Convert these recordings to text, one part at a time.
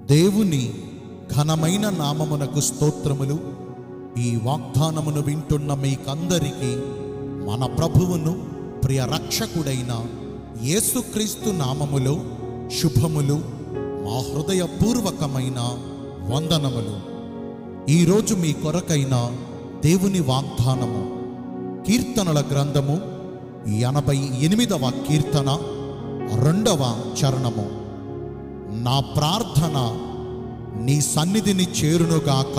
దేవుని ఘనమైన నామమునకు స్తోత్రములు ఈ వాగ్దానమును వింటున్న మీకందరికీ మన ప్రభువును ప్రియ రక్షకుడైన యేసుక్రీస్తు నామములో శుభములు మా హృదయపూర్వకమైన వందనములు ఈరోజు మీ కొరకైన దేవుని వాగ్దానము కీర్తనల గ్రంథము ఎనభై ఎనిమిదవ కీర్తన రెండవ చరణము నా ప్రార్థన నీ సన్నిధిని చేరునుగాక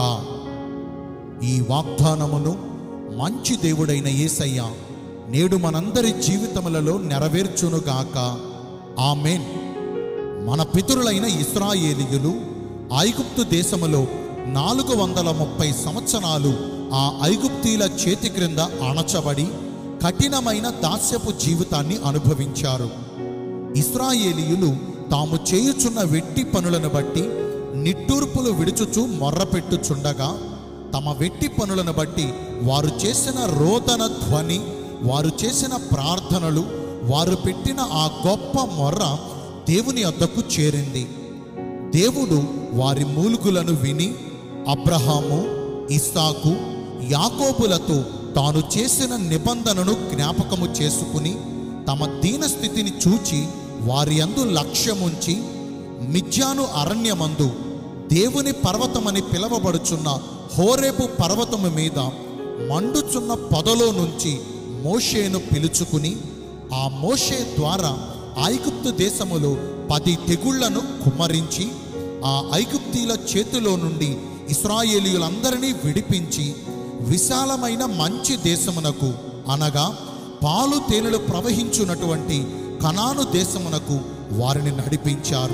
ఈ వాగ్దానమును మంచి దేవుడైన యేసయ్య నేడు మనందరి జీవితములలో నెరవేర్చునుగాక ఆమెన్ మన పితరులైన ఇస్రాయేలీయులు ఐగుప్తు దేశములో నాలుగు వందల ముప్పై సంవత్సరాలు ఆ ఐగుప్తీల చేతి క్రింద అణచబడి కఠినమైన దాస్యపు జీవితాన్ని అనుభవించారు ఇస్రాయేలీయులు తాము చేయుచున్న వెట్టి పనులను బట్టి నిట్టూర్పులు విడుచుచు మొర్రపెట్టుచుండగా తమ వెట్టి పనులను బట్టి వారు చేసిన రోదన ధ్వని వారు చేసిన ప్రార్థనలు వారు పెట్టిన ఆ గొప్ప మొర్ర దేవుని వద్దకు చేరింది దేవుడు వారి మూలుగులను విని అబ్రహాము ఇస్సాకు యాకోబులతో తాను చేసిన నిబంధనను జ్ఞాపకము చేసుకుని తమ దీనస్థితిని చూచి వారి అందు లక్ష్యముంచి మిథ్యాను అరణ్యమందు దేవుని పర్వతమని పిలవబడుచున్న హోరేపు పర్వతము మీద మండుచున్న పొదలో నుంచి మోషేను పిలుచుకుని ఆ మోషే ద్వారా ఐగుప్తు దేశములో పది తెగుళ్లను కుమ్మరించి ఆ ఐగుప్తీల చేతిలో నుండి ఇస్రాయేలీయులందరినీ విడిపించి విశాలమైన మంచి దేశమునకు అనగా పాలు తేనెలు ప్రవహించున్నటువంటి కనాను దేశమునకు వారిని నడిపించారు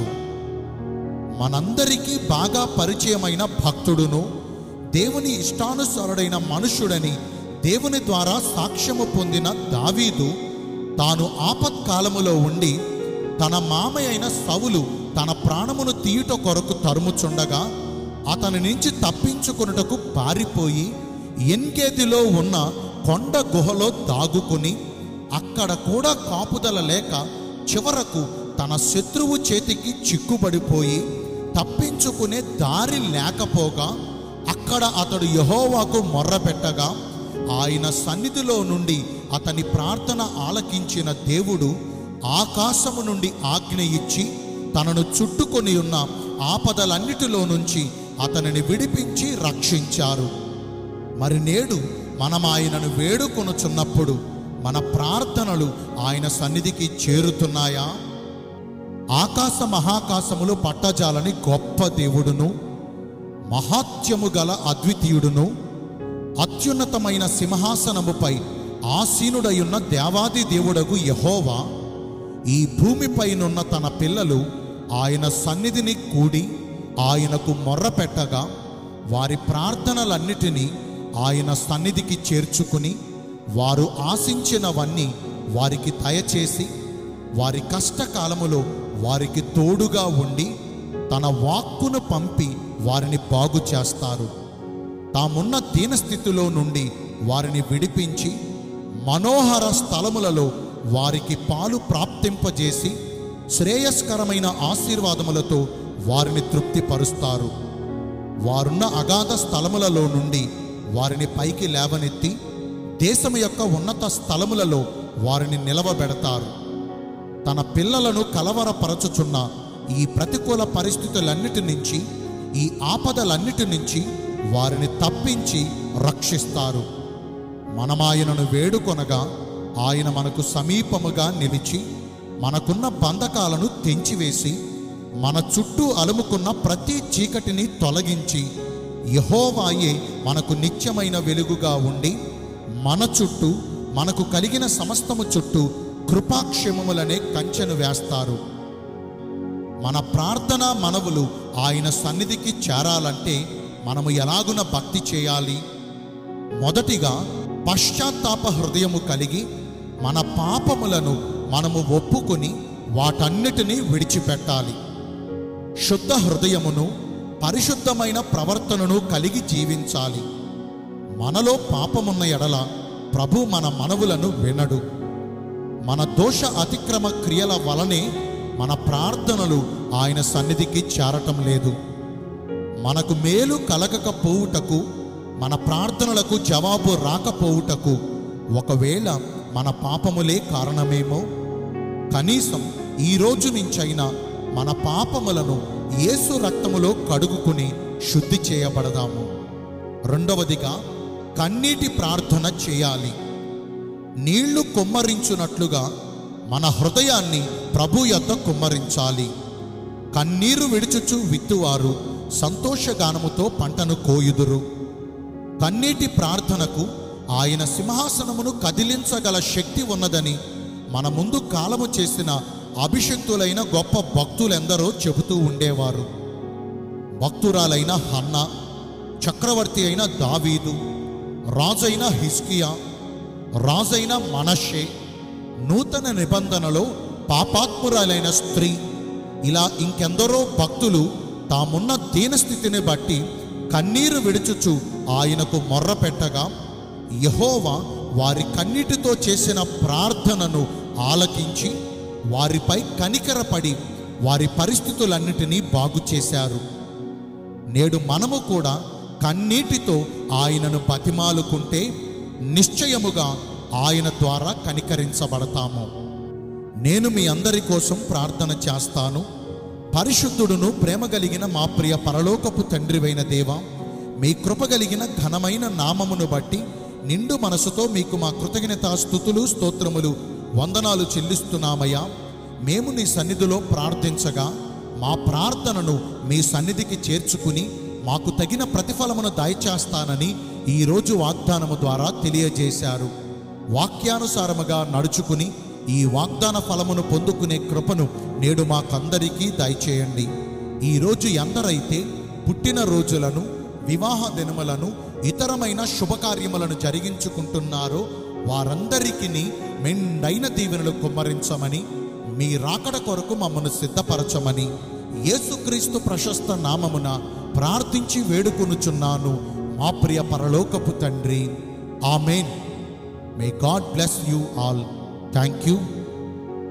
మనందరికీ బాగా పరిచయమైన భక్తుడును దేవుని ఇష్టానుసారుడైన మనుష్యుడని దేవుని ద్వారా సాక్ష్యము పొందిన దావీదు తాను ఆపత్కాలములో ఉండి తన మామయ్య అయిన సవులు తన ప్రాణమును తీయుట కొరకు తరుముచుండగా అతని నుంచి తప్పించుకొనుటకు పారిపోయి ఎన్గేదిలో ఉన్న కొండ గుహలో దాగుకుని అక్కడ కూడా కాపుదల లేక చివరకు తన శత్రువు చేతికి చిక్కుబడిపోయి తప్పించుకునే దారి లేకపోగా అక్కడ అతడు యహోవాకు మొర్రపెట్టగా ఆయన సన్నిధిలో నుండి అతని ప్రార్థన ఆలకించిన దేవుడు ఆకాశము నుండి ఆజ్ఞ ఇచ్చి తనను చుట్టుకొని ఉన్న ఆపదలన్నిటిలో నుంచి అతనిని విడిపించి రక్షించారు మరి నేడు మనం ఆయనను వేడుకొనుచున్నప్పుడు మన ప్రార్థనలు ఆయన సన్నిధికి చేరుతున్నాయా ఆకాశ మహాకాశములు పట్టజాలని గొప్ప దేవుడును మహాత్యము గల అద్వితీయుడును అత్యున్నతమైన సింహాసనముపై ఆసీనుడయున్న దేవాది దేవుడగు యహోవా ఈ భూమిపైనున్న తన పిల్లలు ఆయన సన్నిధిని కూడి ఆయనకు మొర్రపెట్టగా వారి ప్రార్థనలన్నిటినీ ఆయన సన్నిధికి చేర్చుకుని వారు ఆశించినవన్నీ వారికి దయచేసి వారి కష్టకాలములో వారికి తోడుగా ఉండి తన వాక్కును పంపి వారిని బాగు చేస్తారు తామున్న దీనస్థితిలో నుండి వారిని విడిపించి మనోహర స్థలములలో వారికి పాలు ప్రాప్తింపజేసి శ్రేయస్కరమైన ఆశీర్వాదములతో వారిని తృప్తిపరుస్తారు వారున్న అగాధ స్థలములలో నుండి వారిని పైకి లేవనెత్తి దేశము యొక్క ఉన్నత స్థలములలో వారిని నిలవబెడతారు తన పిల్లలను కలవరపరచుచున్న ఈ ప్రతికూల పరిస్థితులన్నిటి నుంచి ఈ ఆపదలన్నిటి నుంచి వారిని తప్పించి రక్షిస్తారు మనమాయనను వేడుకొనగా ఆయన మనకు సమీపముగా నిలిచి మనకున్న బంధకాలను తెంచివేసి మన చుట్టూ అలుముకున్న ప్రతి చీకటిని తొలగించి యహోవాయే మనకు నిత్యమైన వెలుగుగా ఉండి మన చుట్టూ మనకు కలిగిన సమస్తము చుట్టూ కృపాక్షేమములనే కంచెను వేస్తారు మన ప్రార్థన మనవులు ఆయన సన్నిధికి చేరాలంటే మనము ఎలాగున భక్తి చేయాలి మొదటిగా పశ్చాత్తాప హృదయము కలిగి మన పాపములను మనము ఒప్పుకొని వాటన్నిటినీ విడిచిపెట్టాలి శుద్ధ హృదయమును పరిశుద్ధమైన ప్రవర్తనను కలిగి జీవించాలి మనలో పాపమున్న ఎడల ప్రభు మన మనవులను వినడు మన దోష అతిక్రమ క్రియల వలనే మన ప్రార్థనలు ఆయన సన్నిధికి చేరటం లేదు మనకు మేలు కలగకపోవుటకు మన ప్రార్థనలకు జవాబు రాకపోవుటకు ఒకవేళ మన పాపములే కారణమేమో కనీసం ఈ రోజు నుంచైనా మన పాపములను యేసు రక్తములో కడుగుకుని శుద్ధి చేయబడదాము రెండవదిగా కన్నీటి ప్రార్థన చేయాలి నీళ్లు కుమ్మరించున్నట్లుగా మన హృదయాన్ని ప్రభు యొద్ద కుమ్మరించాలి కన్నీరు విడుచుచు విత్తువారు సంతోషగానముతో పంటను కోయుదురు కన్నీటి ప్రార్థనకు ఆయన సింహాసనమును కదిలించగల శక్తి ఉన్నదని మన ముందు కాలము చేసిన అభిషక్తులైన గొప్ప భక్తులెందరో చెబుతూ ఉండేవారు భక్తురాలైన హన్న చక్రవర్తి అయిన దావీదు రాజైన హిస్కియా రాజైన మనషే నూతన నిబంధనలో పాపాత్మురాలైన స్త్రీ ఇలా ఇంకెందరో భక్తులు తామున్న దీనస్థితిని బట్టి కన్నీరు విడుచుచు ఆయనకు మొర్ర పెట్టగా యహోవా వారి కన్నీటితో చేసిన ప్రార్థనను ఆలకించి వారిపై కనికరపడి వారి పరిస్థితులన్నిటినీ బాగు చేశారు నేడు మనము కూడా కన్నీటితో ఆయనను బతిమాలుకుంటే నిశ్చయముగా ఆయన ద్వారా కనికరించబడతాము నేను మీ అందరి కోసం ప్రార్థన చేస్తాను పరిశుద్ధుడును ప్రేమ కలిగిన మా ప్రియ పరలోకపు తండ్రివైన దేవ మీ కృప కలిగిన ఘనమైన నామమును బట్టి నిండు మనసుతో మీకు మా కృతజ్ఞత స్థుతులు స్తోత్రములు వందనాలు చెల్లిస్తున్నామయ్యా మేము నీ సన్నిధిలో ప్రార్థించగా మా ప్రార్థనను మీ సన్నిధికి చేర్చుకుని మాకు తగిన ప్రతిఫలమును దయచేస్తానని ఈరోజు వాగ్దానము ద్వారా తెలియజేశారు వాక్యానుసారముగా నడుచుకుని ఈ వాగ్దాన ఫలమును పొందుకునే కృపను నేడు మాకందరికీ దయచేయండి ఈరోజు ఎందరైతే పుట్టిన రోజులను వివాహ దినములను ఇతరమైన శుభకార్యములను జరిగించుకుంటున్నారో వారందరికీ మెండైన దీవెనలు కుమ్మరించమని మీ రాకడ కొరకు మమ్మను సిద్ధపరచమని యేసుక్రీస్తు ప్రశస్త నామమున ప్రార్థించి వేడుకొనుచున్నాను మా ప్రియ పరలోకపు తండ్రి amen may God bless you all thank you